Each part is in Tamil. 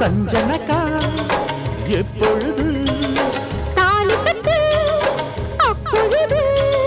சஞ்சனக்கா எப்பொழுது தாலி கட்டு அப்பொழுது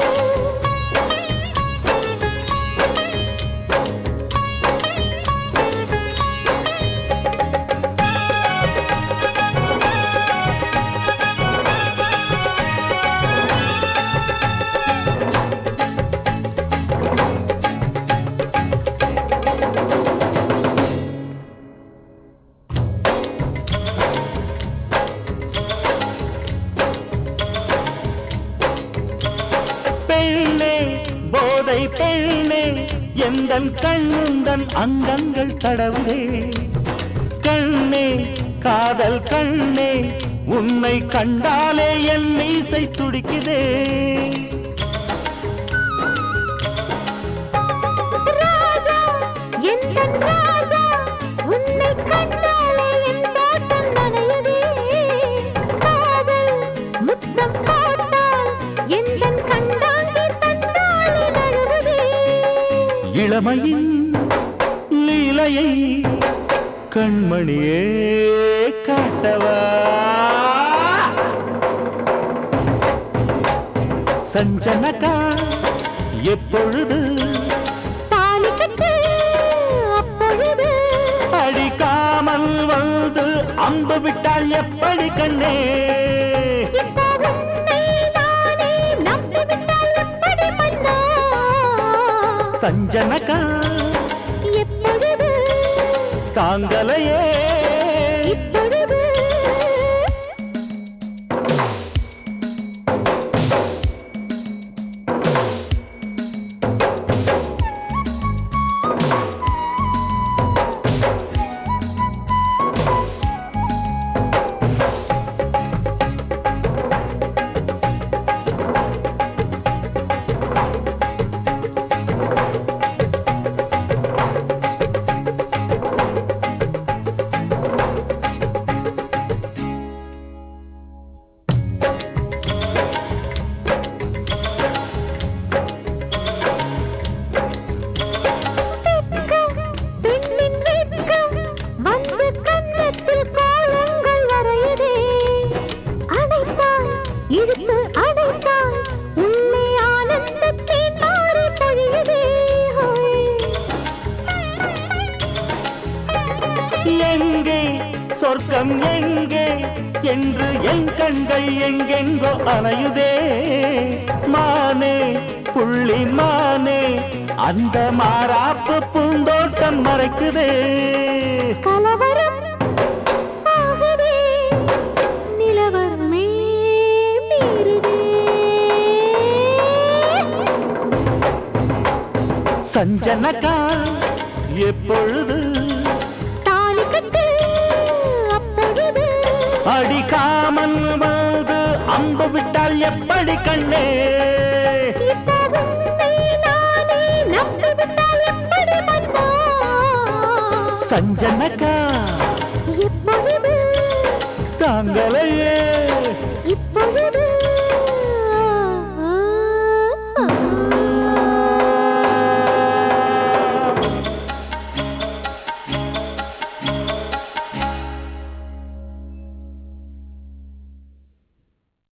பெண்ணே போதை பெண்ணே எந்தன் கண்ணுந்தன் அங்கங்கள் தடவுதே கண்ணே காதல் கண்ணே உன்னை கண்டாலே என் மீசை துடிக்குதே ராஜா எந்தன் ராஜா உன்னை கண்டாலே என் தோட்டம் நனையுதே காதல் முத்தம் பார்த்தால் எந்தன் கண்டாங்கி தந்தாலே நழுவுதே இளமையின் லீலையை கண்மணியே காட்டவா சஞ்சனக்கா எப்பொழுது தாலி கட்டு அப்பொழுது அடிக்காமல் வந்து அம்பு விட்டால் எப்படி கண்ணே இப்போ உன்னை நானே நம்பிவிட்டால் எப்படி மன்னா சஞ்சனக்கா எப்பொழுது தாங்களையே இப்பொழுது வெட்கம், பெண்ணின் வெட்கம், வந்து கன்னத்தில் கோலங்கள் வரையுதே. அணைத்தாள், இழுத்து அணைத்தாள், உள்ளே ஆனந்தத்தின் ஆறு பொழியுதே. எங்கே சொர்க்கம் எங்கே என்று என் கண்கள் எங்கெங்கோ அலையுதே மானே புள்ளி மானே அந்த மாறாப்பு பூந்தோட்டம் மறைக்குதே கலவரம் ஆகுதே, நிலவரமே மீறுதே. சஞ்சனக்கா எப்பொழுது தாலி கட்டு அப்பொழுது அடிக்காமல் வந்து அம்பு விட்டால் எப்படி கண்ணே இப்போ உன்னை நானே நம்பிவிட்டால் எப்படி மன்னா? சஞ்சனக்கா எப்பொழுது தாங்களையே